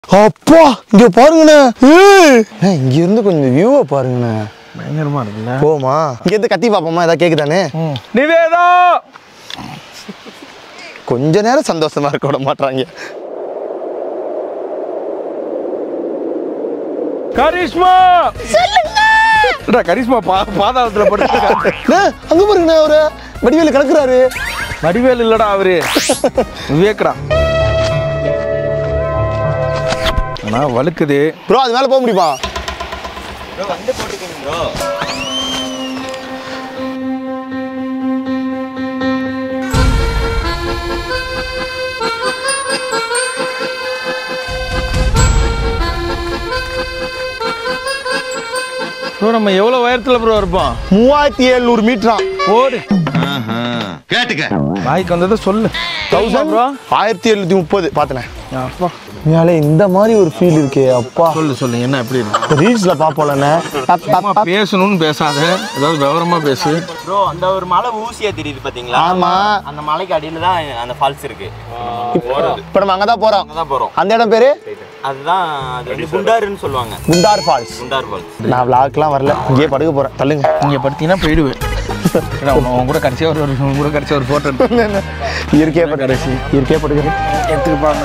அப்பா இங்க பாருங்கண்ணே ஏய், அண்ணே, இங்க இருந்து கொஞ்சம் வியூவை பாருங்கண்ணே பயங்கரமா இருக்குல்ல போமா இங்க இருந்து கத்தி பாப்போமா ஏதாவது கேக்குதானே நிவேதா கொஞ்ச நேரம் சந்தோஷமா இருக்க விட மாட்டாங்க கரிஷ்மா சொல்லுங்க கரிஷ்மா பா பாதாளத்துல படுத்து அங்க பாருங்கண்ணே அவரு வடிவேலு கலக்குறாரு வடிவேல் இல்லடா அவரு விவேக்டா ஆனா வழுக்குது ப்ரோ அது மேல போக முடியுமா ப்ரோ நம்ம எவ்வளவு உயரத்துல ப்ரோ இருப்போம் மூவாயிரத்தி எழுநூறு மீட்டராம் ஓடு கேட்டுக்க வாய்க்கு வந்ததை சொல்லு தௌசண்ட் ப்ரோ ஆயிரத்தி எழுநூத்தி முப்பது பார்த்தனே அப்பா மேலே இந்த மாதிரி ஒரு ஃபீல் இருக்கே அப்பா சொல்லு சொல்லு என்ன எப்படி இருக்கு ரீல்ஸ்ல பாப்போம்லண்ணே தப், தப், சும்மா தப். பேசணும்னு பேசாத ஏதாவது விவரமா பேசு ப்ரோ அந்த ஒரு மலை ஊசியா தெரியுது பாத்தீங்களா ஆமா அந்த மலைக்கு அடியில தான் அந்த ஃபால்ஸ் இருக்கு இப்ப நம்ம அங்கதான் போறோம் அங்கதான் போறோம் அந்த இடம் பேரு அதுதான் அது வந்து குண்டாருன்னு சொல்லுவாங்க குண்டார் ஃபால்ஸ் குண்டார் ஃபால்ஸ் நான் விளாக்லாம் வரல இங்கேயே படுக்க போறேன் தள்ளுங்க நீங்க படுத்தீங்கன்னா போயிடுவேன் ஏன்னா, உன் உன் கூட கடைசியா ஒரு ஒரு உன் கூட கடைசியா ஒரு போட்டோ இயற்கையா படு கடைசி இயற்கையா படுக்கிறேன் எடுத்துக்க பாருங்க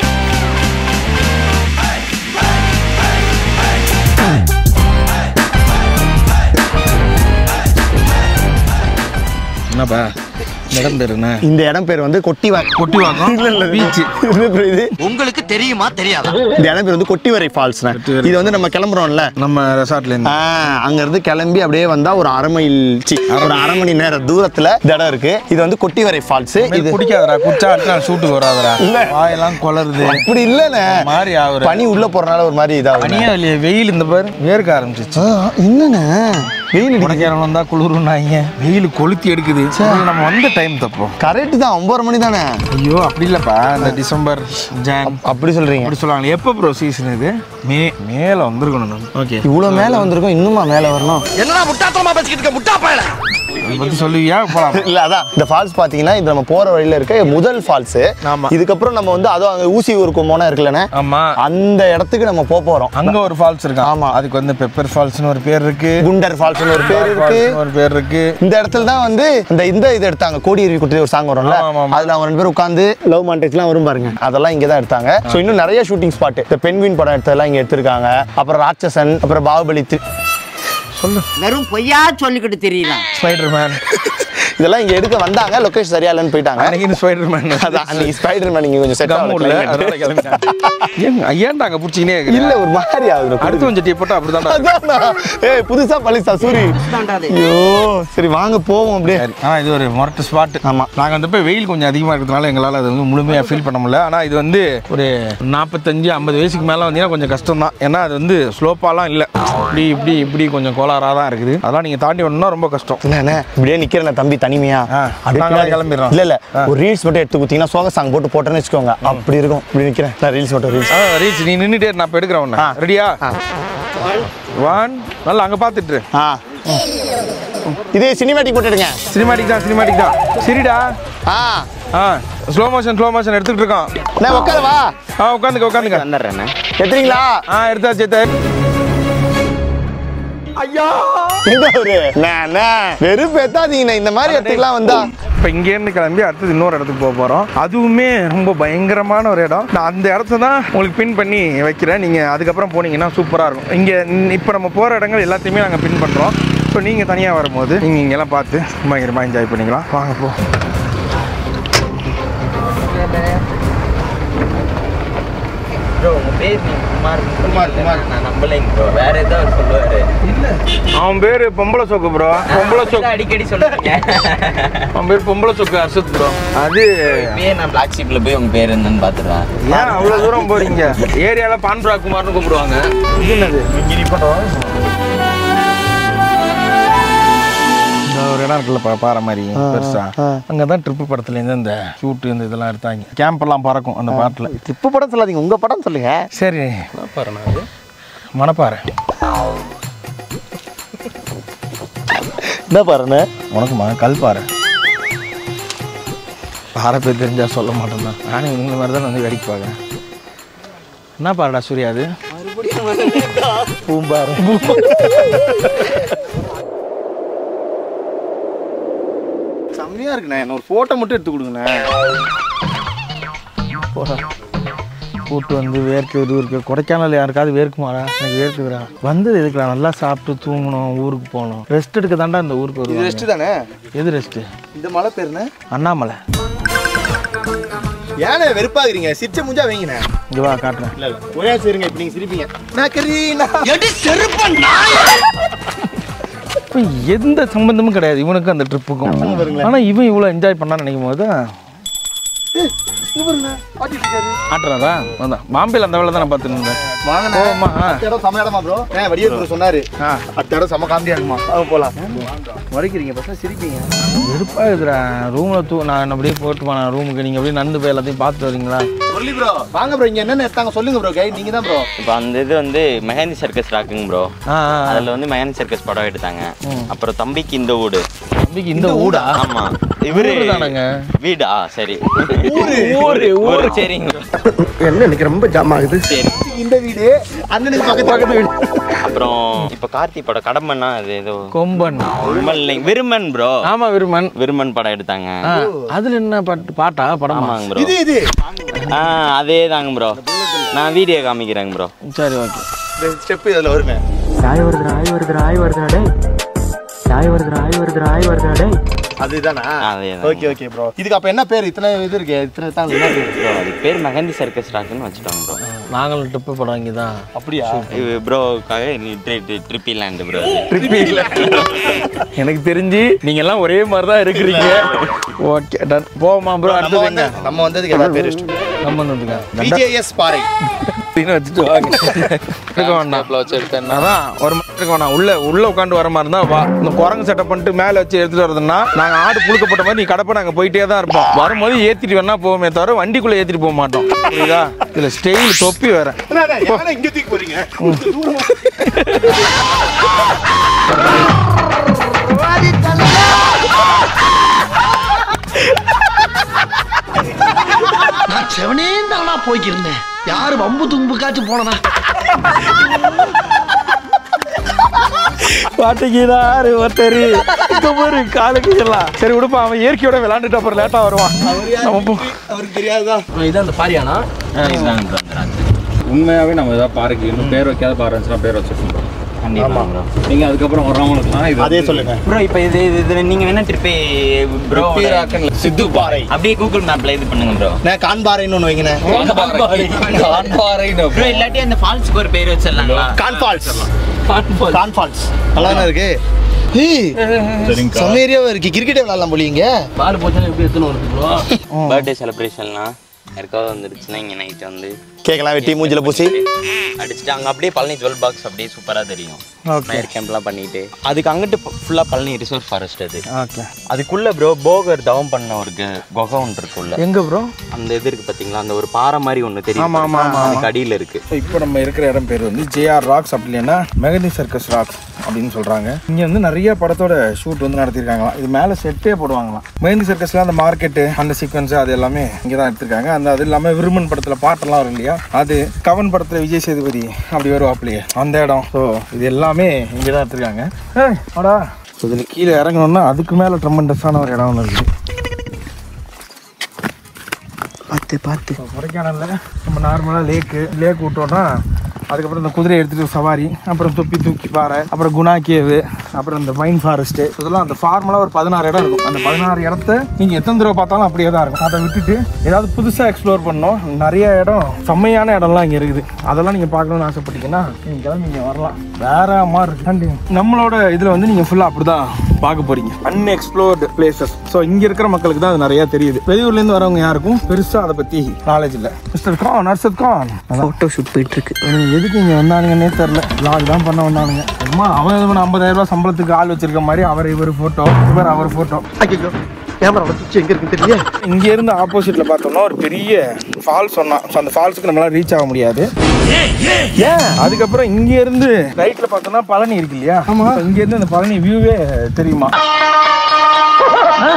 என்னப்பா இந்த இடம் பேர் என்ன இந்த இடம் பேர் வந்து கொட்டிவார் கொட்டிவாக்கம் இல்ல இல்ல பீச் இது bro இது உங்களுக்கு தெரியுமா தெரியாதா இந்த இடம் பேர் வந்து கொட்டிவரை ஃபால்ஸ் கொட்டிவரை. இது வந்து நம்ம கிளம்புறோம்ல நம்ம ரெசார்ட்ல இருந்து ஆ, அங்க இருந்து கிளம்பி அப்படியே வந்தா ஒரு அரை மைல் சி, ஒரு அரை மணி நேர தூரத்துல இந்த இடம் இருக்கு இது வந்து கொட்டிவரை ஃபால்ஸ் இது இது குடிக்காதடா குடிச்சா அடுத்த நாள் ஷூட்டுக்கு வராதடா இல்ல. வாயெல்லாம் கொளருது அப்படி இல்லண்ணே மாதிரி ஆகுற பனி உள்ள போறனால ஒரு மாதிரி இதாகும் பனியா இல்லையே வெயில் இந்த பாரு வேர்க்க ஆரம்பிச்சிச்சு என்னண்ணே வெயில் அடிக்குது. கொடைக்கானல் வந்தா குளிருன்னாங்க வெயில் கொளுத்தி எடுக்குது இதுல நம்ம வந்த டைம் தப்போம் கரெக்ட் தான் ஒன்பது மணி தானே ஐயோ அப்படி இல்லப்பா இந்த டிசம்பர் ஜான் அப்படி சொல்றீங்க அப்படி சொல்லுவாங்க எப்போ ப்ரோ சீசன் இது மே மேல வந்திருக்கணும் நம்ம ஓகே இவ்வளவு மேல வந்திருக்கோம் இன்னுமா மேல வரணும் என்னடா முட்டாத்தனமா பேசிக்கிட்டு இருக்க முட்டா பயல அதை பத்தி சொல்லுவியா போலாம் இல்ல அதான் இந்த ஃபால்ஸ் பாத்தீங்கன்னா இது நம்ம போற வழியில இருக்க முதல் ஃபால்ஸ் ஆமா. இதுக்கப்புறம் நம்ம வந்து அதுவும் அங்க ஊசி ஊருக்கு மோனா இருக்குல்லண்ணே ஆமா அந்த இடத்துக்கு நம்ம போக போறோம் அங்க ஒரு ஃபால்ஸ் இருக்கு ஆமா. அதுக்கு வந்து பெப்பர் ஃபால்ஸ்னு ஒரு பேர் இருக்கு குண்டர் ஃபால்ஸ்னு ஒரு பேர் இருக்கு ஃபால்ஸ்னு ஒரு பேர் இருக்கு இந்த இடத்துல தான் வந்து இந்த இந்த இது எடுத்தாங்க கோடியருவி குட்டி ஒரு சாங் வரும்ல ஆமா, ஆமா. அதுல அவங்க ரெண்டு பேரும் உட்காந்து லவ் மாண்டேஜ்லாம் வரும் பாருங்க அதெல்லாம் இங்க தான் எடுத்தாங்க ஸோ இன்னும் நிறைய ஷூட்டிங் ஸ்பாட் இந்த பெண்வின் படம் எடுத்ததெல்லாம் இங்க எடுத்திருக்காங்க அப்புறம் ராட்சசன் அப்புறம் பாகுபலி த்ரீ சொல்லு வெறும் பொய்யா சொல்லிக்கிட்டு தெரியலாம் ஸ்பைடர் மேன் இதெல்லாம் இங்க எடுக்க வந்தாங்க லொகேஷன் சரியா இல்லைன்னு போயிட்டாங்க அன்னைக்கு ஸ்பைடர் மேன் அதான் அன்னைக்கு ஸ்பைடர் மேன் இங்க கொஞ்சம் செட் கம்முல ஆகல அதனால கிளம்பிட்டாங்க ஏன் ஐயாண்டா அங்க பிடிச்சிக்கினே இல்ல இல்ல ஒரு மாதிரி ஆகுது அடுத்து கொஞ்சம் டீ போட்டா அப்படிதான்டா அதான்டா. ஏய் புதுசா பழிசா சூரி ஐயோ சரி வாங்க போவோம் அப்படியே சரி. ஆனா இது ஒரு மொரட்டு ஸ்பாட் ஆமா. நாங்க வந்தப்ப வெயில் கொஞ்சம் அதிகமா இருக்கிறதுனால எங்களால அது வந்து முழுமையா ஃபீல் பண்ண முடியல ஆனா இது வந்து ஒரு நாற்பத்தஞ்சு ஐம்பது வயசுக்கு மேல வந்தீங்கன்னா கொஞ்சம் கஷ்டம் தான் ஏன்னா அது வந்து ஸ்லோப்பாலாம் இல்ல இப்படி இப்படி இப்படி கொஞ்சம் கோளாறா தான் இருக்குது அதெல்லாம் நீங்க தாண்டி வரணும்னா ரொம்ப கஷ்டம் என்னண்ணே இப்படியே நிக்கிறேன் தம்பி தனிமையா ஆ, அப்படியே நாங்களே பின்னாடி- கிளம்பிடுறோம். இல்ல இல்ல ஒரு ரீல்ஸ் மட்டும் எடுத்து குத்தீங்கன்னா சோக சாங் போட்டு போட்டேன்னு வச்சுக்கோங்க அப்படி இருக்கும் இப்படி நிக்கிறேன் நான் ரீல்ஸ் மட்டும் ரீல்ஸ் அதான் ரீச் நீ நின்னுட்டே இரு, நான் இப்போ எடுக்கிறேன் ஒன்று ஆ. ரெடியா ஒன் நல்லா அங்க பார்த்துட்டு இரு. ஆ இது சினிமேட்டிக் போட்டுடுங்க சினிமாட்டிக் தான் சினிமாட்டிக் தான் சரிடா ஆ ஆ ஸ்லோ மோஷன் ஸ்லோ மோஷன் எடுத்துக்கிட்டு இருக்கோம் நான் உட்காரவா ஆ உட்காந்துக்க உட்காந்துக்க வந்துடுறேண்ணே எடுத்துறீங்களா ஆ எடுத்தாச்சு எடுத்தாச்சு எங்க அவரு நானே வெறும் பேத்தாதீங்கண்ணே இந்த மாதிரி இடத்துக்குலாம் வந்தா இப்போ இங்கேருந்து கிளம்பி அடுத்தது இன்னொரு இடத்துக்கு போக போகிறோம் அதுவுமே ரொம்ப பயங்கரமான ஒரு இடம் நான் அந்த இடத்த தான் உங்களுக்கு பின் பண்ணி வைக்கிறேன் நீங்கள் அதுக்கப்புறம் போனீங்கன்னா சூப்பராக இருக்கும் இங்கே இப்போ நம்ம போகிற இடங்கள் எல்லாத்தையுமே நாங்கள் பின் பண்ணுறோம் இப்போ நீங்கள் தனியாக வரும்போது நீங்கள் இங்கெல்லாம் பார்த்து பயங்கரமாக என்ஜாய் பண்ணிக்கலாம் வாங்க போ ப்ரோ உங்க பேர் நீ குமார் குமார் குமார் நான் நம்பலைங்க ப்ரோ வேற ஏதோ அவர் சொல்லுவாரு அவன் பேர் பொம்பளை சோக்கு ப்ரோ பொம்பளை சோக்கு அடிக்கடி சொல்லுவீங்க அவன் பேர் பொம்பளை சோக்கு அர்ஷத் ப்ரோ அது இப்பயே நான் பிளாக் ஷீப்ல போய் உங்க பேர் என்னன்னு பாத்துடுறேன் ஏன் அவ்வளோ தூரம் போறீங்க ஏரியாவில் பான்புரா குமார்னு கூப்பிடுவாங்க இது என்னது இந்த ஒரு இடம் இருக்குல்ல பா- பாறை மாதிரி பெருசா அங்கே தான் ட்ரிப்பு படத்துலேருந்து இந்த ஷூட்டு இந்த இதெல்லாம் எடுத்தாங்க கேம்ப் எல்லாம் பறக்கும் அந்த பாட்டில் ட்ரிப்பு படம் சொல்லாதீங்க உங்க படம் சொல்லுங்க சரி மணப்பாறை என்ன பாருண்ணே உனக்குமா கல்பாறை பாறை பேர் தெரிஞ்சா சொல்ல மாட்டேன் நானும் இந்த மாதிரி தான் வந்து வேடிக்கை பார்க்குறேன் என்ன பாருடா சூர்யா அது பூம்பாரு செம்மையா இருக்குண்ணே என்ன ஒரு போட்டோ மட்டும் எடுத்து கொடுங்கண்ணே போடா கூட்டு வந்து வேர்க்குது இருக்கு கொடைக்கானல் யாருக்காவது வேர்க்குமாடா எனக்கு வேர்க்குதுடா வந்தது எதுக்குடா நல்லா சாப்பிட்டு தூங்கணும் ஊருக்கு போகணும் ரெஸ்ட் எடுக்க தாண்டா இந்த ஊருக்கு இது வருவாங்க ரெஸ்ட் தானே எது ரெஸ்ட்டு இந்த மலை பேருண்ணே அண்ணாமலை ஏண்ணே வெறுப்பாகிறீங்க சிரிச்ச முஞ்சா வைங்கண்ணே இங்கே வா காட்டுறேன் இல்ல இல்ல ஒரே சரிங்க இப்ப நீங்க சிரிப்பீங்க நான் கரீனா இப்போ எந்த சம்பந்தமும் கிடையாது இவனுக்கும் அந்த ட்ரிப்புக்கும் ஆனால் இவன் இவ்வளோ என்ஜாய் பண்ணான்னு நினைக்கும் போது ஆட்டுறாரா அதான் பாம்பேல அந்த வேலை தான் நான் பார்த்துட்டு இருந்தேன் வாங்கண்ணே போமா அடுத்த இடம் செம இடமா ப்ரோ ஏன் வடிவேல் ப்ரோ சொன்னாரு அடுத்த இடம் செம காமெடியா இருக்குமா அவங்க போலாம் வரைக்கிறீங்க பசங்க சிரிப்பீங்க வெறுப்பாகுதுடா ரூமில் தூ நான் அப்படியே போட்டு போனேன் ரூமுக்கு நீங்கள் அப்படியே நடந்து போய் எல்லாத்தையும் பார்த்துட்டு வரீங்களா முரளி ப்ரோ வாங்க ப்ரோ இங்க என்னென்ன எடுத்தாங்க சொல்லுங்க ப்ரோ கைட் நீங்க தான் ப்ரோ இப்போ அந்த இது வந்து மெஹந்தி சர்க்கஸ் ராக்குங்க ப்ரோ ஆ ஆ, ஆ. அதில் வந்து மெஹந்தி சர்க்கஸ் படம் எடுத்தாங்க அப்புறம் தம்பிக்கு இந்த ஊடு தம்பிக்கு இந்த ஊடா ஆமா இவரு ஊரு தானங்க. வீடா சரி ஊரு ஊரு சரிங்க என்ன எனக்கு ரொம்ப ஜாம் ஆகுது சரி இந்த வீடு அண்ணனுக்கு பக்கத்து பக்கத்து வீடு அப்புறம் இப்போ கார்த்தி படம் கடம்பன்னா அது ஏதோ கொம்பன் விருமன் இல்லைங்க விருமன் ப்ரோ ஆமா விருமன் விருமன் படம் எடுத்தாங்க ஆ, அதுல என்ன பாட்டு பாட்டா படமா ஆமாங்க ப்ரோ இது இது ஆ அதே தாங்க ப்ரோ நான் வீடியோ காமிக்கிறேங்க ப்ரோ சரி ஓகே இந்த ஸ்டெப் இதுல வருமே ராய் வருதுடா ராய் வருதுடா ராய் வருதுடா டேய் ராய் வருதுடா ராய் வருதுடா ராய் வருதுடா டேய் அதுதானா அதேதான். ஓகே ஓகே ப்ரோ இதுக்கு அப்ப என்ன பேர் இத்தனை இது இருக்கு இத்தனை தான் என்ன பேர் ப்ரோ அது பேர் மெஹந்தி சர்க்கஸ் ராக்குன்னு வச்சுட்டாங்க ப்ரோ நாங்களும் ட்ரிப்பு படம் இங்கே தான் அப்படியா இது ப்ரோக்காக ட்ரிப்பி லேண்டு ப்ரோ எனக்கு தெரிஞ்சு நீங்க எல்லாம் ஒரே மாதிரி தான் இருக்கிறீங்க ஓகே டன் போமா ப்ரோ நம்ம அடுத்தது வந்து எங்க நம்ம வந்ததுக்கு ஏதாவது பேர் இஷ்டம் நம்ம வந்துருங்க விஜேஎஸ் பாறை அப்படின்னு வச்சுட்டு வாங்க இருக்க வேண்டாம் அதான் ஒரு மாதிரி இருக்க வேணாம் உள்ள உள்ள உட்காந்து வர மாதிரி இருந்தா வா இந்த குரங்கு செட்டப் பண்ணிட்டு மேல வச்சு எடுத்துட்டு வரதுன்னா நாங்க ஆடு புழுக்கப்பட்ட மாதிரி நீ கடப்ப நாங்க போயிட்டே தான் இருப்போம் வரும்போது ஏத்திட்டு வேணா போவோமே தவிர வண்டிக்குள்ள ஏத்திட்டு போக மாட்டோம் புரியுதா இதுல ஸ்டெயில் தொப்பி வேற இங்க தூக்கி போறீங்க நான் செவனே தானா போய்க்கிருந்தேன் யாரு வம்பு தும்புக்காச்சும் போனனா பாட்டுக்கிறாரு ஒருத்தர் ஒரு காலுக்கு எல்லாம் சரி விடுப்பா அவன் இயற்கையோட விளையாண்டுட்டு அப்புறம் லேட்டா வருவான் நம்ம போ அவருக்கு தெரியாதுதான் இதான் அந்த பாரியானா இதுதாங்க ப்ரோ அந்த ராக்கு உண்மையாவே நம்ம ஏதாவது பாருக்கு இன்னும் பேர் வைக்காத பாரு இருந்துச்சுன்னா பேர் வச்சிருக்கோம் கண்டிப்பாக ப்ரோ நீங்க அதுக்கப்புறம் வர்றவங்களுக்குலாம் இது அதே சொல்லுங்க ப்ரோ இப்போ இது இது இது நீங்கள் வேணா ட்ரிப்பே ப்ரோ சித்து பாறை அப்படியே கூகுள் மேப்ல இது பண்ணுங்க ப்ரோ நான் கான்பாறைன்னு ஒன்று வைங்கண்ணே ப்ரோ இல்லாட்டி அந்த ஃபால்ஸ்க்கு ஒரு பேர் வச்சிடலாங்களா கான் ஃபால்ஸ் கான் ஃபால்ஸ் நல்லா தானே இருக்கு ஏய் செம்ம ஏரியாவா இருக்கு கிரிக்கெட்டே விளையாடலாம் போலீங்க பால் போச்சாலும் எப்படி எத்தனை வருது ப்ரோ பர்த்டே செலிப்ரேஷன்லாம் யாருக்காவது வந்துருச்சுன்னா இங்கே நைட் வந்து கேக்கலாம் வெட்டி மூஞ்சில பூசி அடிச்சுட்டு அங்கே அப்படியே பழனி ஜுவல் பாக்ஸ் அப்படியே சூப்பராக தெரியும் ஓகே நைட் கேம்ப்லாம் பண்ணிட்டு அதுக்கு அங்கிட்டு ஃபுல்லாக பழனி ரிசோர்ஸ் ஃபாரஸ்ட் அது ஓகே அதுக்குள்ள ப்ரோ போகர் தவம் பண்ண ஒரு கு- குகை ஒன்று இருக்குள்ள எங்க ப்ரோ அந்த இது இருக்கு பாத்தீங்களா அந்த ஒரு பாறை மாதிரி ஒன்று தெரியும் ஆமா, ஆமா, ஆமா. அதுக்கு அடியில் இருக்கு இப்போ நம்ம இருக்கிற இடம் பேர் வந்து ஜேஆர் ராக்ஸ் அப்படி இல்லைன்னா மெகந்தி சர்க்கஸ் ராக்ஸ் அப்படின்னு சொல்கிறாங்க இங்கே வந்து நிறைய படத்தோட ஷூட் வந்து நடத்திருக்காங்களாம் இது மேலே செட்டே போடுவாங்களாம் மெகந்தி சர்க்கஸில் அந்த மார்க்கெட்டு அந்த சீக்வன்ஸ் அது எல்லாமே இங்கே தான் எடுத்திருக்காங்க அந்த அது இல்லாமல் விருமன் படத்தில் பாட்டெல்லாம் வரும் இல்லையா அது கவன் படத்தில் விஜய் சேதுபதி அப்படி வருவாப்லையே அந்த இடம் ஸோ இது எல்லாமே இங்கே தான் எடுத்திருக்காங்க ஏய் வாடா ஸோ இதில் கீழே இறங்கணும்னா அதுக்கு மேலே ட்ரமெண்டஸான ஒரு இடம் ஒன்று இருக்குது பார்த்து பார்த்து இப்போ கொடைக்கானலில் நம்ம நார்மலாக லேக்கு லேக் விட்டோம்னா அதுக்கப்புறம் இந்த குதிரையை எடுத்துகிட்டு சவாரி அப்புறம் தொப்பி தூக்கி பாறை அப்புறம் குணா கேவு அப்புறம் இந்த பைன் ஃபாரஸ்ட்டு இதெல்லாம் அந்த ஃபார்மலாக ஒரு பதினாறு இடம் இருக்கும் அந்த பதினாறு இடத்த நீங்கள் எத்தனை தடவை பார்த்தாலும் அப்படியே தான் இருக்கும் அதை விட்டுட்டு ஏதாவது புதுசாக எக்ஸ்ப்ளோர் பண்ணோம் நிறைய இடம் செம்மையான இடம்லாம் இங்கே இருக்குது அதெல்லாம் நீங்கள் பார்க்கணும்னு ஆசைப்பட்டீங்கன்னா நீங்கள் கிளம்பி இங்கே வரலாம் வேற மாதிரி இருக்கு அண்ட் நம்மளோட இதில் வந்து நீங்கள் ஃபுல்லாக அப்படி தான் பார்க்க போகிறீங்க அன்எக்ஸ்ப்ளோர்டு பிளேசஸ் ஸோ இங்கே இருக்கிற மக்களுக்கு தான் அது நிறையா தெரியுது வெளியூர்லேருந்து வரவங்க யாருக்கும் பெருசாக அதை பற்றி நாலேஜ் இல்லை மிஸ்டர் கான் நர்சத் கான் அதான் ஃபோட்டோ ஷூட் போயிட்டு இருக்கு இவனுங்க எதுக்கு இங்கே வந்தானுங்கன்னே தெரில லாக் தான் பண்ண வந்தானுங்க சும்மா அவன் இவன் ஐம்பதாயிரம் ரூபாய் சம்பளத்துக்கு ஆள் வச்சிருக்க மாதிரி அவர் இவர் ஃபோட்டோ இவர் அவர் ஃபோட்டோ ஐயோ கேமரா வச்சு எங்க இருக்குன்னு தெரியல இங்க இருந்து ஆப்போசிட்ல பார்த்தோம்னா ஒரு பெரிய ஃபால்ஸ் சொன்னான் ஸோ அந்த ஃபால்ஸுக்கு நம்மளால ரீச் ஆக முடியாது ஏன் அதுக்கப்புறம் இங்க இருந்து ரைட்ல பார்த்தோம்னா பழனி இருக்கு இல்லையா ஆமா இங்க இருந்து அந்த பழனி வியூவே தெரியுமா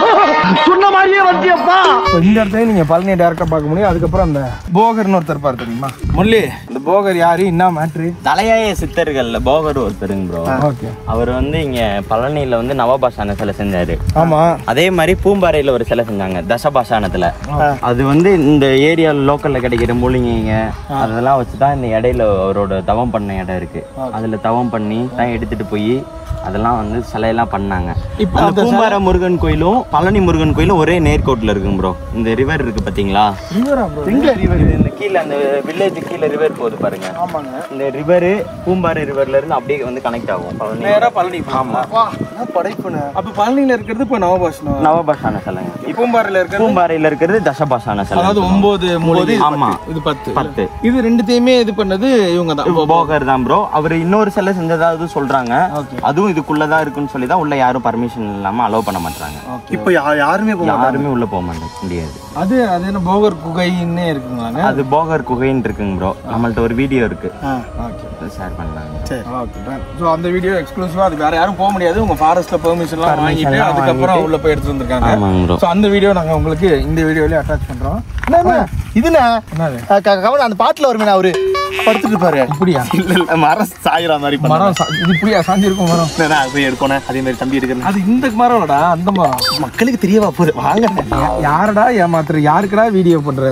சொன்ன மாதிரியே வந்தியப்பா இப்போ இந்த இடத்துல நீங்க பழனியை டேரக்டா பார்க்க முடியும் அதுக்கப்புறம் அந்த போகர்னு ஒருத்தர் பாரு தெரியுமா முரளி இந்த போகர் யாரு என்ன மேட்ரு தலையாய சித்தர்கள்ல போகர் ஒருத்தருங்க ப்ரோ ஓகே அவர் வந்து இங்க பழனியில வந்து நவபாஷான சிலை செஞ்சாரு ஆமா அதே மாதிரி பூம்பாறையில ஒரு சிலை செஞ்சாங்க தசபாஷானத்துல அது வந்து இந்த ஏரியா லோக்கல்ல கிடைக்கிற மூலிகைங்க அதெல்லாம் வச்சுதான் இந்த இடையில அவரோட தவம் பண்ண இடம் இருக்கு அதுல தவம் பண்ணி தான் எடுத்துட்டு போய் அதெல்லாம் வந்து சிலையெல்லாம் பண்ணாங்க இப்போ அந்த பூம்பாறை முருகன் கோயிலும் பழனி முருகன் கோயிலும் ஒரே நேர்கோட்டில் இருக்குங்க ப்ரோ இந்த ரிவர் இருக்கு பாத்தீங்களா எங்க ரிவர் இது இந்த கீழே அந்த வில்லேஜ் கீழே ரிவர் போகுது பாருங்க ஆமாங்க இந்த ரிவர் பூம்பாறை ரிவர்ல இருந்து அப்படியே வந்து கனெக்ட் ஆகும் பழனி நேரா பழனி ஆமா படைப்புன அப்ப பழனியில இருக்கிறது இப்ப நவபாஷனம் நவபாஷான சிலைங்க இப்போ பூம்பாறையில இருக்கிறது பூம்பாறையில இருக்கிறது தசபாஷான சிலை அதாவது ஒன்பது மூணு ஆமா இது பத்து பத்து இது ரெண்டுத்தையுமே இது பண்ணது இவங்க தான் போகர் தான் ப்ரோ அவர் இன்னொரு சிலை செஞ்சதாவது சொல்றாங்க அதுவும் இதுக்குள்ளதான் இருக்குன்னு சொல்லி தான் உள்ள யாரும் பர்மிஷன் இல்லாம அலோவ் பண்ண மாட்டாங்க இப்போ யாருமே யாருமே உள்ள போக மாட்டாங்க முடியாது அது அது என்ன போகர் குகைன்னே இருக்குங்களாங்க அது போகர் குகைன்னு இருக்குங்க ப்ரோ நம்மள்ட்ட ஒரு வீடியோ இருக்கு ஓகே ஷேர் பண்ணலாங்க ஓகே ஸோ அந்த வீடியோ எக்ஸ்க்ளூசிவா அது வேற யாரும் போக முடியாது உங்க ஃபாரஸ்ட்ல பெர்மிஷன்லாம் வாங்கிட்டு எல்லாம் அதுக்கப்புறம் உள்ள போய் எடுத்துட்டு வந்திருக்காங்க ஆமாங்க ப்ரோ ஸோ அந்த வீடியோ நாங்க உங்களுக்கு இந்த வீடியோலயே அட்டாச் பண்றோம் இதுண்ணே என்னது அஹ் க- கமல் அந்த பாட்டுல வருமே அவரு படுத்துட்டு இருப்பாரு இப்படியா இல்ல இல்ல மரம் சாயிற மாதிரி மரம் சா- இது இப்படியா சாஞ்சி இருக்கும் மரம் பண்ணேன் போய் எடுக்கணும் அதே மாதிரி தம்பி எடுக்கிறேன் அது இந்த மரம்டா அந்த மரம் மக்களுக்கு தெரியவா போகுது வாங்க யாருடா ஏமாத்துற யாருக்குடா வீடியோ பண்ற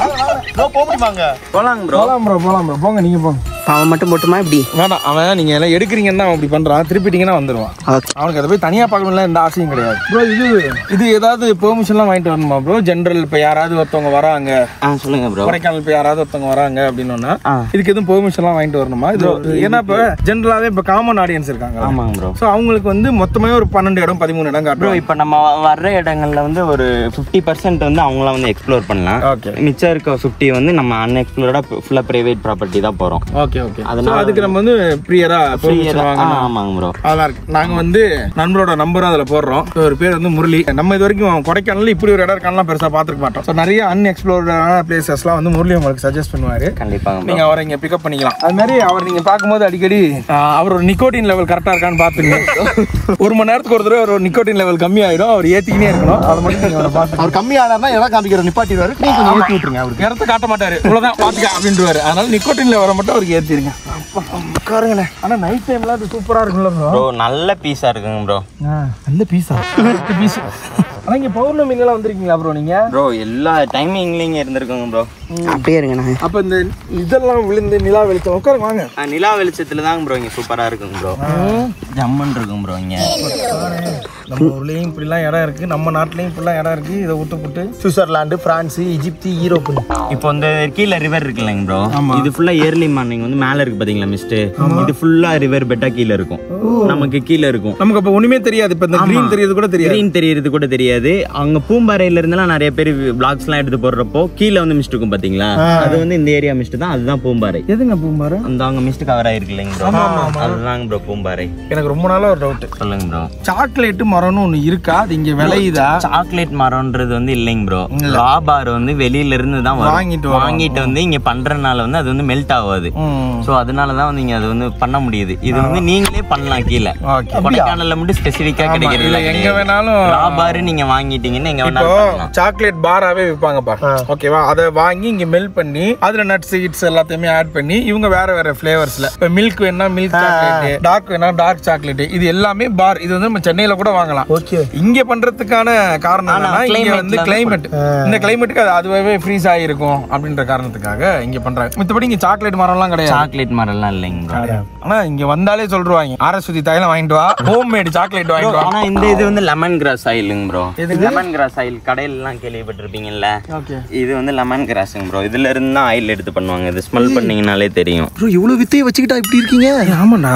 போக முடியுமாங்க போலாங்க ப்ரோ போலாம் ப்ரோ போலாம் ப்ரோ போங்க நீங்க போங்க அவன் மட்டும் போட்டுமா இப்படி வேணாம் அவன் நீங்க எல்லாம் எடுக்கிறீங்கன்னு தான் அவன் இப்படி பண்றான் திருப்பிட்டீங்கன்னா வந்துருவான் ஓகே அவனுக்கு அதை போய் தனியா பார்க்கணும்ல எந்த ஆசையும் கிடையாது ப்ரோ இது இது ஏதாவது பெர்மிஷன்லாம் வாங்கிட்டு வரணுமா ப்ரோ ஜென்ரல் இப்போ யாராவது ஒருத்தவங்க வராங்க ஆ சொல்லுங்க ப்ரோ கொடைக்கானல் இப்போ யாராவது ஒருத்தவங்க வராங்க அப்படின்னா ஆ. இதுக்கு எதுவும் பெர்மிஷன்லாம் வாங்கிட்டு வரணுமா இது ஏன்னா இப்போ ஜென்ரலாகவே இப்போ காமன் ஆடியன்ஸ் இருக்காங்க ஆமாங்க ப்ரோ ஸோ அவங்களுக்கு வந்து மொத்தமே ஒரு பன்னெண்டு இடம் பதிமூணு இடம் ப்ரோ காட்டுறோம் இப்போ நம்ம வர்ற இடங்கள்ல வந்து ஒரு ஃபிஃப்டி பர்சன்ட் வந்து அவங்களாம் வந்து எக்ஸ்ப்ளோர் பண்ணலாம் ஓகே மிச்சம் இருக்க ஃபிஃப்டி வந்து நம்ம அன்எக்ஸ்ப்ளோர்டா ஃபுல்லாக ப்ரைவேட் ப்ராப்பர்ட்டி தான் போகிறோம் ஓகே ஓகே அதனால அதனால அதுக்கு நம்ம வந்து ப்ரியரா பெர்மிஷன் வாங்கணும் ஆமாங்க ப்ரோ அதெல்லாம் இருக்கு நாங்க வந்து நண்பரோட நம்பரும் அதுல போடுறோம் ஒரு பேர் வந்து முரளி நம்ம இது வரைக்கும் கொடைக்கானல்ல இப்படி ஒரு இடம் இருக்கான்லாம் பெருசா பார்த்துருக்க மாட்டோம் ஸோ நிறைய அன்எக்ஸ்ப்ளோர்டான பிளேசஸ்லாம் வந்து முரளி உங்களுக்கு சஜஸ்ட் பண்ணுவாரு கண்டிப்பாங்க bro. நீங்க அவரை இங்க பிக்கப் பண்ணிக்கலாம் அது மாதிரி அவர் நீங்க பார்க்கும்போது அடிக்கடி ஆஹ், அவரோட நிக்கோட்டின் லெவல் கரெக்டா இருக்கான்னு பாத்துங்க ஒரு மணி நேரத்துக்கு ஒரு தடவை ஒரு நிக்கோட்டின் லெவல் கம்மியாயிடும் அவர் ஏத்திக்கினே இருக்கணும் அதை மட்டும் நீங்க அவரை பார்த்து அவர் கம்மியானார்னா இடம் காமிக்கிற நிப்பாட்டிடுவாரு நீங்க கொஞ்சம் ஏற்றி விட்டுருங்க அவருக்கு இடத்த காட்ட மாட்டாரு இவ்வளவுதான் பாத்துக்க அப்படின்ட்டுவாரு அதனால நிக்கோட்டின் லெவலை மட்டும் அவருக்கு ஏத்திருங்க உட்காருங்களேன் ஆனா நைட் டைம்ல அது சூப்பரா இருக்கும்ல bro? ப்ரோ நல்ல பீஸா இருக்குங்க ப்ரோ நல்ல பீஸா பீஸ் ஆனா இங்க பௌர்ணமிங்கெல்லாம் வந்திருக்கீங்களா ப்ரோ நீங்க ப்ரோ எல்லா டைமிங்லையும் இருந்திருக்குங்க ப்ரோ அப்படியே இருங்க நான் அப்ப இந்த இதெல்லாம் விழுந்து நிலா வெளிச்சம் உட்காருங்க வாங்க நிலா வெளிச்சத்துல தாங்க ப்ரோ இங்க சூப்பரா இருக்குங்க ப்ரோ ஜம்மன் இருக்கும் ப்ரோ இங்க நம்ம ஊர்லயும் இப்படிலாம் இடம் இருக்கு நம்ம நாட்டுலயும் இப்படிலாம் இடம் இருக்கு இதை விட்டு புட்டு சுவிட்சர்லாந்து பிரான்ஸ் ஈஜிப்தி ஈரோப்பு இப்போ இந்த கீழே ரிவர் இருக்குல்லங்க ப்ரோ இது ஃபுல்லா ஏர்லி மார்னிங் வந்து மேல இருக்கு பாத்தீங்களா மிஸ்ட் இது ஃபுல்லா ரிவர் பெட்டா கீழ இருக்கும் நமக்கு கீழ இருக்கும் நமக்கு அப்ப ஒண்ணுமே தெரியாது இப்ப இந்த கிரீன் தெரியுது கூட தெரியாது கிரீன் தெரியறது கூட தெரியாது அங்க பூம்பாறையில இருந்தெல்லாம் நிறைய பேர் பிளாக்ஸ் எல்லாம் எடுத்து போடுறப்போ கீழே வந்து மிஸ்ட் இருக்கும் பாத்தீங்களா அது வந்து இந்த ஏரியா மிஸ்ட் தான் அதுதான் பூம்பாறை எதுங்க பூம்பாரு அந்த அங்க மிஸ்ட் கவர் ஆயிருக்கு இல்லைங்க ப்ரோ அதுதாங்க ப்ரோ பூம்பாறை எனக்கு ரொம்ப நாளா ஒரு டவுட் சொல்லுங்க ப்ரோ சாக்லேட் மரம்னு ஒண்ணு இருக்கா அது இங்க விளையுதா சாக்லேட் மரம்ன்றது வந்து இல்லைங்க ப்ரோ ராபார் வந்து வெளியில இருந்து தான் வரும். வாங்கிட்டு வரோம். வாங்கிட்டு வந்து இங்க பண்றதுனால வந்து அது வந்து மெல்ட் ஆகாது ம். சோ அதனால தான் வந்து இங்க அது வந்து பண்ண முடியுது இது வந்து நீங்களே பண்ணலாம் கீழே Okay. கொடைக்கானல்ல மட்டும் ஸ்பெசிஃபிக்கா இல்ல கிடைக்கிறது எங்க வேணாலும் ராபார் நீங்க வாங்கிட்டீங்கன்னா எங்க இப்போ வேணாலும் பண்ணலாம். சாக்லேட் பாராவே விற்பாங்கப்பா ஓகேவா அதை வாங்கி இங்க மெல்ட் பண்ணி அதுல நட்ஸ் கிட்ஸ் எல்லாத்தையுமே ஆட் பண்ணி இவங்க வேற வேற ஃபிளேவர்ஸ்ல இப்போ மில்க் வேணா மில்க் சாக்லேட் டார்க் வேணா டார்க் சாக்லேட் இது எல்லாமே பார் இது வந்து நம்ம சென்னையில கூட வாங்கலாம் ஓகே இங்க பண்றதுக்கான காரணம் என்னன்னா இங்க வந்து கிளைமேட் இந்த கிளைமேட்டுக்கு அது அதுவாகவே ஃப்ரீஸ் ஆகிருக்கும் அப்படின்ற காரணத்துக்காக இங்க பண்றாங்க மத்தபடி இங்க சாக்லேட் மரம்லாம் கிடையாது சாக்லேட் மரம்லாம் இல்லைங்க bro. ஆனா இங்க வந்தாலே சொல்றாங்க ஆரஸ்வதி தைலம் வாங்கிட்டு வா ஹோம் மேட் சாக்லேட் வாங்கிட்டு வா ஆனா இந்த இது வந்து லெமன் கிராஸ் ஆயிலுங்க ப்ரோ லெமன் கிராஸ் ஆயில் கடையில எல்லாம் கேள்விப்பட்டிருப்பீங்கல்ல ஓகே இது வந்து லெமன் கிராஸுங்க ப்ரோ இதுல இருந்து தான் ஆயில் எடுத்து பண்ணுவாங்க இது ஸ்மெல் பண்ணீங்கனாலே தெரியும் ப்ரோ இவ்வளவு வித்தையை வச்சுக்கிட்டா இப்படி இருக்கீங்க ஆமாண்ணா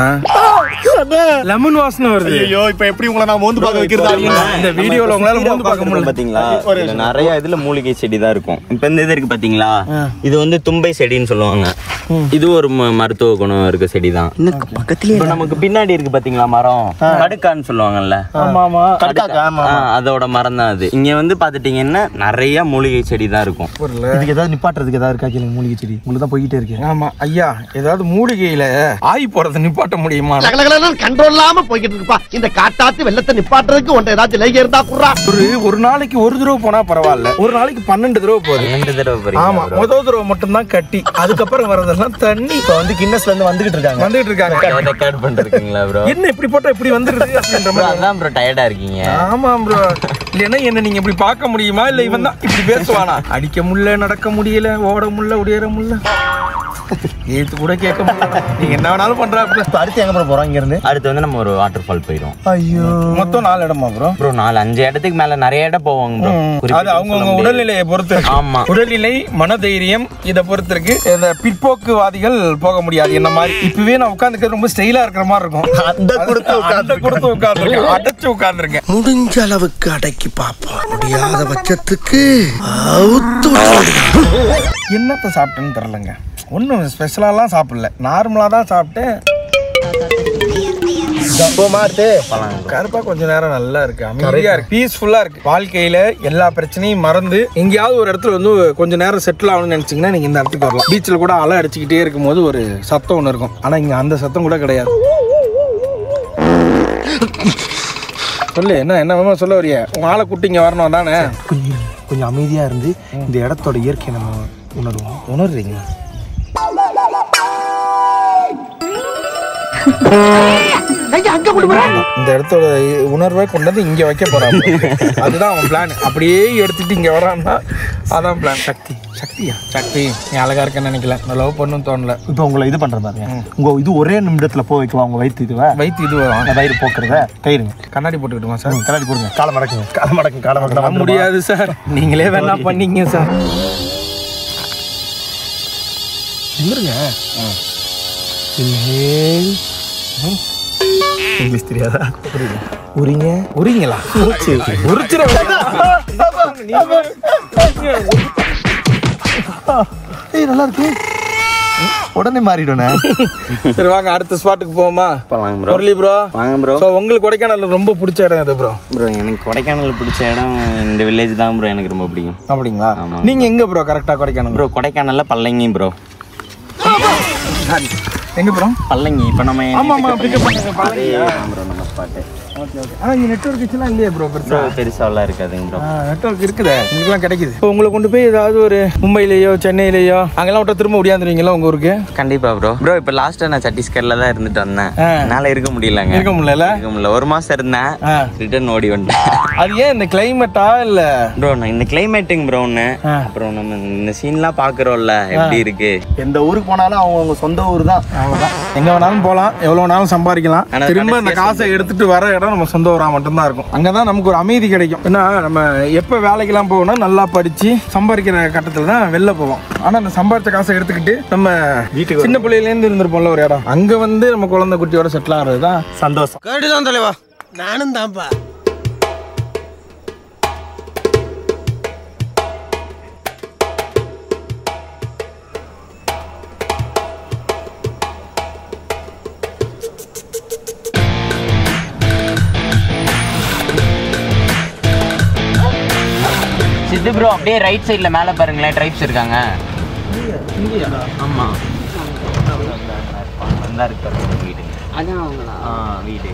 லெமன் வாசனை வருது ஐயோ இப்போ எப்படி உங்களை நான் மோந்து பார்க்க வைக்கிறது இந்த வீடியோல உங்களால மோந்து பார்க்க முடியல பாத்தீங்களா இதுல நிறைய இதுல மூலிகை செடி தான் இருக்கும் இப்ப இந்த இது இருக்கு பாத்தீங்களா இது வந்து தும்பை செடின்னு சொல்லுவாங்க இது ஒரு ம- மருத்துவ குணம் இருக்க செடி தான் இன்னும் பக்கத்துலயே இப்ப நமக்கு பின்னாடி இருக்கு பாத்தீங்களா மரம் கடுக்கான்னு சொல்லுவாங்கல்ல ஆமா ஆமா ஆ, அதோட மரம் தான் அது இங்க வந்து பாத்துட்டீங்கன்னா நிறைய மூலிகை செடி தான் இருக்கும் இதுக்கு ஏதாவது நிப்பாட்டுறதுக்கு ஏதாவது இருக்கா கேளுங்க மூலிகை செடி உங்களுக்கு தான் போய்கிட்டே இருக்கு ஆமா ஐயா ஏதாவது மூலிகையில ஆய் போறதை நிப்பாட்ட முடியுமா கண்ட்ரோல் இல்லாம போய்கிட்டு இருக்குப்பா இந்த காட்டாத்து வெள்ளத்தை நிப்பாட்டு நிப்பாட்டுறதுக்கு உன்ட்ட ஏதாச்சும் லைக் இருந்தா குடுறா ஒரு ஒரு நாளைக்கு ஒரு தடவை போனா பரவாயில்ல ஒரு நாளைக்கு பன்னெண்டு தடவை போகுது ரெண்டு தடவை போறீங்க ஆமா bro. முதல் தடவை மட்டும்தான் கட்டி அதுக்கப்புறம் வரதெல்லாம் தண்ணி இப்போ வந்து கின்னஸ்ல இருந்து வந்துகிட்டு இருக்காங்க வந்துட்டு இருக்காங்க ரெக்கார்ட் பண்ணிருக்கீங்களா ப்ரோ என்ன இப்படி போட்டா இப்படி வந்துருது அப்படின்ற மாதிரி அதான் ப்ரோ டயர்டா இருக்கீங்க ஆமா ப்ரோ இல்லைன்னா என்ன நீங்க இப்படி பார்க்க முடியுமா இல்ல இவன் தான் இப்படி பேசுவானா அடிக்க முடியல நடக்க முடியல ஓட முடியல உடையற முடியல ஏத்து கூட கேட்க முடியல நீங்க என்ன வேணாலும் பண்றாப்ல இப்போ அடுத்து எங்க போறோம் இங்க இருந்து அடுத்து வந்து நம்ம ஒரு வாட்டர் ஃபால் போயிடும் ஐயோ மொத்தம் நாலு இடமா ப்ரோ ப்ரோ நாலு அஞ்சு இடத்துக்கு மேல நிறைய இடம் போவாங்க ப்ரோ அது அவங்கவுங்க உடல்நிலையை பொறுத்து இருக்கு. ஆமா. உடல்நிலை மனதைரியம் இதை பொறுத்து இருக்கு இந்த பிற்போக்குவாதிகள் போக முடியாது என்ன மாதிரி இப்பவே நான் உட்காந்துக்கிறது ரொம்ப ஸ்டைலா இருக்கிற மாதிரி இருக்கும் அந்த கொடுத்து அந்த கொடுத்து உட்காந்துருக்கேன் அடைச்சு உட்காந்துருக்கேன் முடிஞ்ச அளவுக்கு அடக்கி பாப்போம் முடியாத பட்சத்துக்கு அவுத்து விட்டுறது. என்னத்தை சாப்பிட்டேன்னு தெரிலங்க ஒன்றும் ஸ்பெஷலாலாம் சாப்பிடல நார்மலாக தான் சாப்பிட்டேன் போமா அடுத்து கருப்பா கொஞ்ச நேரம் நல்லா இருக்கு அமைதியா இருக்கு பீஸ்ஃபுல்லா இருக்கு வாழ்க்கையில எல்லா பிரச்சனையும் மறந்து எங்கேயாவது ஒரு இடத்துல வந்து கொஞ்ச நேரம் செட்டில் ஆகணும்னு நினைச்சீங்கன்னா நீங்க இந்த இடத்துக்கு வரலாம் பீச்சில் கூட அலை அடிச்சுக்கிட்டே இருக்கும்போது ஒரு சத்தம் ஒன்று இருக்கும் ஆனா இங்க அந்த சத்தம் கூட கிடையாது சொல்லு என்ன என்ன வேணுமோ சொல்ல வரிய உங்க ஆளை கூட்டி இங்க வரணும் தானே கொஞ்சம் கொஞ்சம் அமைதியா இருந்து இந்த இடத்தோட இயற்கையை நம்ம உணர்வோம் உணர்றீங்க இந்த இடத்தோட உணர்வை கொண்டு வந்து இங்க வைக்க போறான் அதுதான் அவன் பிளான் அப்படியே எடுத்துட்டு இங்க வரான்னா அதான் பிளான் சக்தி சக்தியா சக்தி நீ அழகா இருக்கேன்னு நினைக்கல நான் லவ் பண்ணுன்னு தோணல இப்போ உங்களை இது பண்ற பாருங்க உங்க இது ஒரே நிமிடத்துல போய் வைக்குவா உங்க வயிற்று இதுவா வயிற்று இது வரும் அந்த வயிறு போக்குறத கயிறுங்க கண்ணாடி போட்டுக்கிட்டுமா சார் கண்ணாடி போடுங்க காலை மடக்குங்க காலை மடக்குங்க காலை பண்ண மடக்குங்க முடியாது சார் நீங்களே வேணா பண்ணீங்க சார் இருங்க இங்கிலீஷ் தெரியாதா புரியுது உரிங்க உரிங்களா உரிச்சிட ஏய் நல்லா இருக்கு உடனே மாறிடுனே சரி வாங்க அடுத்த ஸ்பாட்டுக்கு போவோமா போலாம் ப்ரோ முரளி ப்ரோ வாங்க ப்ரோ ஸோ உங்களுக்கு கொடைக்கானல் ரொம்ப பிடிச்ச இடம் எது ப்ரோ ப்ரோ எனக்கு கொடைக்கானல் பிடிச்ச இடம் இந்த வில்லேஜ் தான் ப்ரோ எனக்கு ரொம்ப பிடிக்கும் அப்படிங்களா ஆமா. நீங்க எங்க ப்ரோ கரெக்டா கொடைக்கானல் ப்ரோ கொடைக்கானல்ல பல்லங்கி ப்ரோ எங்க ப்ரோ பல்லங்கி இப்போ நம்ம ஆமா ஆமா பிக்கப் பண்ணுங்க பழகியா ப்ரோ நம்ம ஸ்பாட்டு ஆனா இங்க நெட்வொர்க் இஷ்யூலாம் இல்லையே ப்ரோ பெருசா ப்ரோ பெருசாலாம் இருக்காதுங்க ப்ரோ நெட்வொர்க் இருக்குதே உங்களுக்குலாம் கிடைக்குது இப்போ உங்களை கொண்டு போய் ஏதாவது ஒரு மும்பையிலேயோ சென்னையிலேயோ அங்கெல்லாம் விட்டா திரும்ப முடியாந்துருவீங்களா உங்க ஊருக்கு கண்டிப்பா ப்ரோ ப்ரோ இப்போ லாஸ்ட்டாக நான் சத்தீஸ்கர்ல தான் இருந்துட்டு வந்தேன் ஆ. என்னால் இருக்க முடியலங்க இருக்க முடியல இருக்க முடியல ஒரு மாசம் இருந்தேன் ஆ. ரிட்டர்ன் ஓடி வந்துட்டேன் அது ஏன் இந்த கிளைமேட்டா இல்ல ப்ரோ நான் இந்த கிளைமேட்டுங்க ப்ரோ ஒன்று ஆ. அப்புறம் நம்ம இந்த சீன்லாம் பார்க்குறோம்ல எப்படி இருக்கு எந்த ஊருக்கு போனாலும் அவங்க அவங்க சொந்த ஊர் தான் அவ்வளவுதான் எங்க வேணாலும் போலாம் எவ்வளவு வேணாலும் சம்பாதிக்கலாம் ஆனா திரும்ப இந்த கடைசியா காசை எடுத்துட்டு வர இடம் நம்ம சொந்த ஊரா மட்டும்தான் இருக்கும் அங்கதான் நமக்கு ஒரு அமைதி கிடைக்கும் ஏன்னா நம்ம எப்ப வேலைக்கெல்லாம் போகணும் நல்லா படிச்சு சம்பாதிக்கிற கட்டத்துல தான் வெளில போவோம் ஆனா அந்த சம்பாதிச்ச காசை எடுத்துக்கிட்டு நம்ம வீட்டுக்கு சின்ன பிள்ளையில இருந்து இருந்திருப்போம்ல ஒரு இடம் அங்க வந்து நம்ம குழந்தை குட்டியோட செட்டில் ஆகிறது தான் சந்தோஷம் கேட்டுதான் தலைவா நானும் தான்ப்பா சித்து ப்ரோ அப்படியே ரைட் சைடில் மேலே பாருங்களேன் ட்ரைப்ஸ் இருக்காங்க ஆமாம் வந்தா இருக்கு பாருங்க வீடு அதான் அவங்களா ஆ வீடு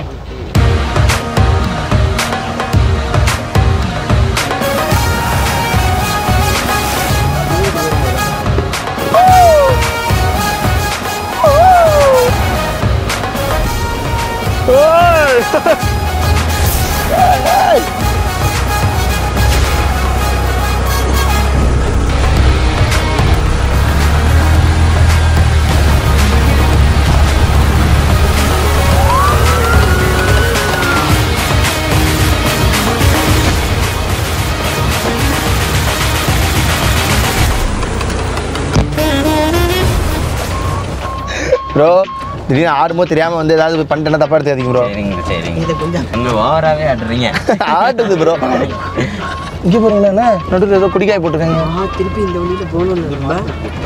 ப்ரோ திடீர்னு ஆடும்போது தெரியாம வந்து ஏதாவது பண்ணிட்டேன்னா தப்பா எடுத்துக்காதீங்க ப்ரோ சரிங்க சரிங்க கொஞ்சம் ஓவராகவே ஆடுறீங்க ஆட்டுது ப்ரோ இங்க போறீங்களா நடுவில் ஏதோ குடிக்காய் போட்டுருக்காங்க ஆ திருப்பி இந்த வழியில போகணும் ரொம்ப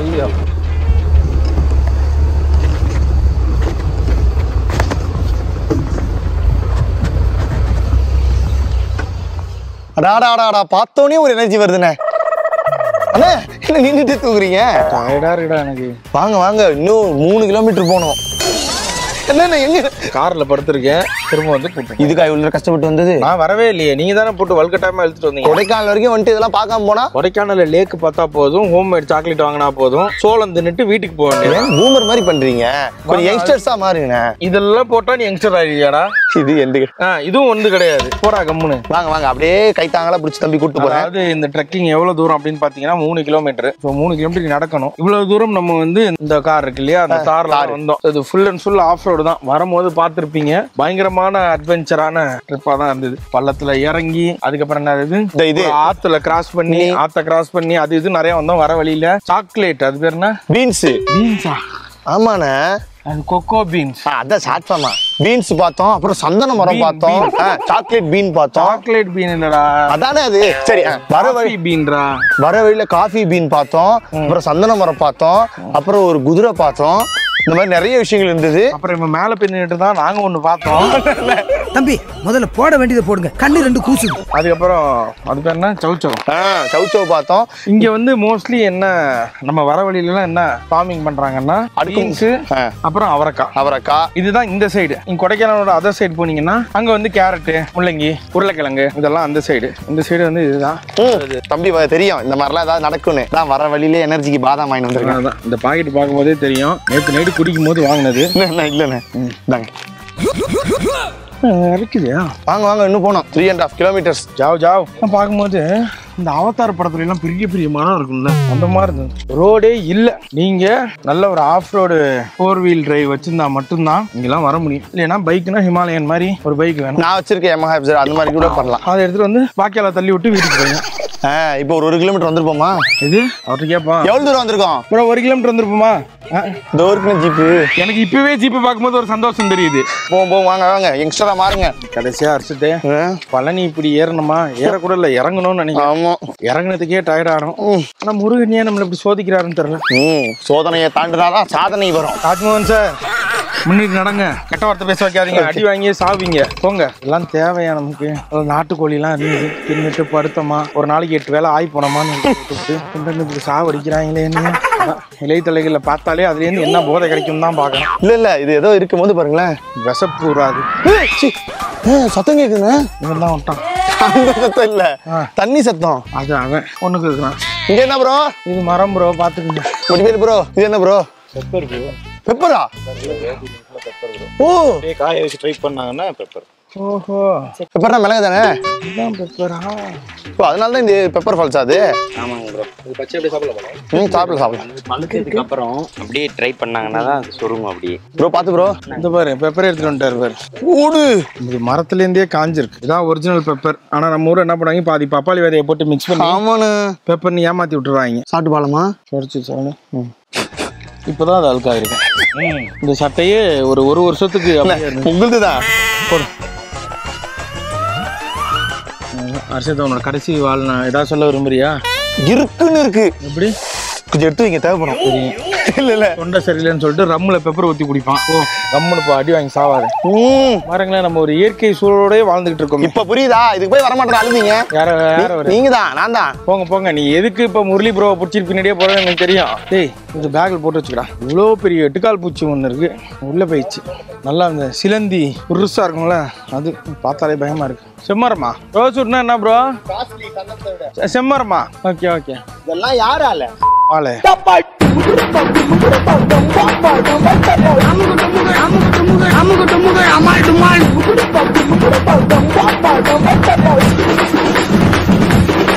அடாடாடாடா பார்த்தோன்னே ஒரு எனர்ஜி வருதுண்ணே அண்ணே என்ன நின்றுட்டு தூக்குறீங்க டயர்டா இருக்குடா எனக்கு வாங்க வாங்க இன்னும் மூணு கிலோமீட்டர் போகணும் என்னண்ணே எங்க கார்ல படுத்திருக்கேன் திரும்ப வந்து கூப்பிட்டு இதுக்கா இவ்வளவு நேரம் கஷ்டப்பட்டு வந்தது நான் வரவே இல்லையே நீங்க தானே போட்டு வல்கட்டாம இழுத்துட்டு வந்தீங்க கொடைக்கானல் வரைக்கும் வந்துட்டு இதெல்லாம் பார்க்காம போனா கொடைக்கானல் லேக் பார்த்தா போதும் ஹோம் மேட் சாக்லேட் வாங்கினா போதும் சோளம் தின்னுட்டு வீட்டுக்கு போக வேண்டியது ஏன் பூமர் மாதிரி பண்றீங்க கொஞ்சம் யங்ஸ்டர்ஸா மாறுங்கண்ணே இதெல்லாம் போட்டா நீ யங்ஸ்டர் ஆயிடுவியாடா இது எந்த ஆ, இதுவும் ஒன்று கிடையாது போடா கம்முன்னு வாங்க வாங்க அப்படியே கைத்தாங்களா பிடிச்சி தம்பி கூட்டு போறேன் அதாவது இந்த ட்ரெக்கிங் எவ்வளவு தூரம் அப்படின்னு பாத்தீங்கன்னா மூணு கிலோமீட்டர் ஸோ மூணு கிலோமீட்டர் நடக்கணும் இவ்வளவு தூரம் நம்ம வந்து இந்த கார் இருக்கு இல்லையா அந்த கார்ல வந்தோம் இது full and full off road தான் வரும்போது பார்த்திருப்பீங்க பயங்கரமான அட்வென்ச்சரான ட்ரிப்பா தான் இருந்தது பள்ளத்துல இறங்கி அதுக்கப்புறம் என்ன இது இந்த இது. ஒரு ஆத்துல கிராஸ் பண்ணி ஆத்த கிராஸ் பண்ணி அது இது நிறைய வந்தோம் வர வழியில சாக்லேட் அது பேர் என்ன பீன்ஸ் பீன்ஸா ஆமாண்ணே அது கொக்கோ பீன்ஸ் ஆ, அதான் ஷார்ட் ஃபார்மா பீன்ஸ் பார்த்தோம் அப்புறம் சந்தன மரம் Bean, பார்த்தோம் சாக்லேட் பீன் பார்த்தோம் சாக்லேட் பீன் இல்லடா அதானே அது சரி ஆ, வர வழி காஃபி பீன்ரா வர வழியில காஃபி பீன் பார்த்தோம் அப்புறம் சந்தன மரம் பார்த்தோம் அப்புறம் ஒரு குதிரை பார்த்தோம் இந்த மாதிரி நிறைய விஷயங்கள் இருந்தது அப்புறம் இவன் மேல பின்னிட்டு தான் நாங்க ஒண்ணு பார்த்தோம் தம்பி முதல்ல போட வேண்டியதை போடுங்க கண்ணு ரெண்டு கூசுது அதுக்கப்புறம் அது பேர் என்ன சவுச்சவம் ஆ சவுச்சவ் பார்த்தோம் இங்க வந்து மோஸ்ட்லி என்ன நம்ம வர வழியில என்ன ஃபார்மிங் பண்றாங்கன்னா அடுக்கும். பீன்ஸ் ஆ. அப்புறம் அவரைக்காய் அவரைக்காய் இதுதான் இந்த சைடு நீங்க கொடைக்கானலோட அதர் சைடு போனீங்கன்னா அங்க வந்து கேரட்டு முள்ளங்கி உருளைக்கிழங்கு இதெல்லாம் அந்த சைடு இந்த சைடு வந்து இதுதான் ம், தம்பி வ- தெரியும் இந்த மாதிரிலாம் ஏதாவது நடக்கும்னு நான் வர வழியிலே எனர்ஜிக்கு பாதாம் வாங்கி வந்திருக்கேன் அதான் இந்த பாக்கெட் பார்க்கும்போதே தெரியும் நேற்று நைட்டு குடிக்கும் போது வாங்கினது இல்லைண்ணே இல்லைண்ணே இந்தாங்க இருக்குதுயா வாங்க வாங்க இன்னும் போனோம் த்ரீ அண்ட் ஹாஃப் கிலோமீட்டர்ஸ் ஜாவ் ஜாவ் நான் பார்க்கும்போது இந்த அவதார் படத்துல எல்லாம் பெரிய பெரிய மரம் இருக்கும்ல அந்த மாதிரி இருந்தது ரோடே இல்ல நீங்க நல்ல ஒரு off road four wheel drive வச்சிருந்தா மட்டும்தான் இங்கெல்லாம் வர முடியும் இல்லைன்னா பைக்னா ஹிமாலயன் மாதிரி ஒரு பைக் வேணும் நான் வச்சிருக்கேன் எமஹா எஃப்சர் அந்த மாதிரி கூட பண்ணலாம் அதை எடுத்துட்டு வந்து பாக்கியால தள்ளி விட்டு வீட்டுக்கு போயிடும் ஆ இப்போ ஒரு ஒரு கிலோமீட்டர் வந்துருப்போமா இது அவர்கிட்ட கேட்பான் எவ்வளவு தூரம் வந்திருக்கோம் அப்புறம் ஒரு கிலோமீட்டர் வந்துருப்போமா ஆ, இந்த ஊருக்கு ஜீப்பு எனக்கு இப்பவே ஜிபே பார்க்கும்போது ஒரு சந்தோஷம் தெரியுது போவோம் போவோம் வாங்க வாங்க யங்ஸ்டரா மாறுங்க கடைசியா அரிசிட்டு ஆ, பழனி இப்படி ஏறணுமா ஏறக்கூட இல்ல இறங்கணும்னு நினைக்கிறேன் ஆமா இறங்குனதுக்கே டயர்ட் ஆகும் ஆனா முருகன் ஏன் நம்மள இப்படி சோதிக்கிறாருன்னு தெரியல ம் சோதனையை தாண்டினாதான் சாதனை வரும் ராஜ்மோகன் சார் முன்னிட்டு நடங்க கெட்ட வார்த்தை பேச வைக்காதீங்க அடி வாங்கி சாவிங்க போங்க எல்லாம் தேவையா நமக்கு அதாவது நாட்டுக்கோழி எல்லாம் இருந்தது தின்னுட்டு படுத்தமா ஒரு நாளைக்கு எட்டு வேலை ஆய் போனோமான்னு விட்டுட்டு கொண்டு இப்படி சாவடிக்கிறாங்களே என்ன அதான் இலைத்தலைகளை பார்த்தாலே அதுல இருந்து என்ன போதை கிடைக்கும் தான் பார்க்கணும் இல்ல இல்ல இது ஏதோ இருக்கும் போது பாருங்களேன் விசப்பு வராது ஏய், சீ. ஏய், சத்தம் கேக்குதுண்ணே இவன் தான் விட்டான் அந்த சத்தம் இல்ல தண்ணி சத்தம் அது அவன் ஒண்ணுக்கு இருக்கிறான் இங்க என்ன ப்ரோ இது மரம் ப்ரோ பாத்துக்கோங்க ஒரு பேர் ப்ரோ இது என்ன ப்ரோ பெப்பரா ஓ காய வச்சு ட்ரை பண்ணாங்கன்னா பெப்பர் ஓஹோ பெப்பர்னா மிளகு தானே இதுதான் பெப்பரா ஓ அதனால தான் இந்த பெப்பர் ஃபால்ஸ் அது ஆமாங்க ப்ரோ இது பச்சை அப்படியே சாப்பிடல போல ம் சாப்பிடலாம் சாப்பிடலாம் பழுத்ததுக்கு அப்புறம் அப்படியே ட்ரை பண்ணாங்கன்னா தான் அது சுருங்கும் அப்படியே ப்ரோ பார்த்து ப்ரோ இந்த பாரு பெப்பர் எடுத்துட்டு வந்துட்டாரு பாரு ஓடு இது மரத்துல இருந்தே காஞ்சிருக்கு இதான் ஒரிஜினல் பெப்பர் ஆனா நம்ம ஊர் என்ன பண்ணுவாங்க பாதி பப்பாளி விதையை போட்டு மிக்ஸ் பண்ணி ஆமாண்ணு பெப்பர்னு ஏமாத்தி விட்டுருவாங்க சாப்பிட்டு பாலமா குறைச்சி சொல்லு இப்போதான் அது அழுக்கா இருக்கும் இந்த சட்டையே ஒரு ஒரு வருஷத்துக்கு அப்படியே இருந்துச்சு. உங்களுது தான் போடு அரிசத்தை உன்னோட கடைசி வாழ் நான் ஏதாவது சொல்ல விரும்புறியா இருக்குன்னு இருக்கு எப்படி கொஞ்சம் எடுத்து வைங்க தேவைப்படும் இல்ல இல்ல தொண்டை சரியில்லைன்னு சொல்லிட்டு ரம்முல பெப்பர் ஊத்தி குடிப்பான் ஓ ரம்முன்னு இப்போ அடி வாங்கி சாவாது ம் பாருங்களேன் நம்ம ஒரு இயற்கை சூழலோடய வாழ்ந்துகிட்டு இருக்கோம் இப்ப புரியுதா இதுக்கு போய் வரமாட்டேன் அழுதீங்க யார யார வர நீங்க தான் நான் தான் போங்க போங்க நீ எதுக்கு இப்போ முரளி ப்ரோவை பிடிச்சிட்டு பின்னாடியே போறேன்னு எனக்கு தெரியும் டேய் இந்த பேக்கில் போட்டு வச்சுக்கடா இவ்வளோ பெரிய எட்டுக்கால் பூச்சி ஒன்று இருக்கு உள்ள போயிடுச்சு நல்லா இந்த சிலந்தி உருசா இருக்கும்ல அது பார்த்தாலே பயமா இருக்கு செம்மரமா ரோஸ் உட்னா என்ன ப்ரோ செம்மரமா ஓகே ஓகே இதெல்லாம் யாரால வாழை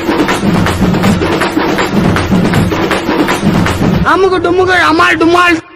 அமுகு டுமுகு அமால் டுமால்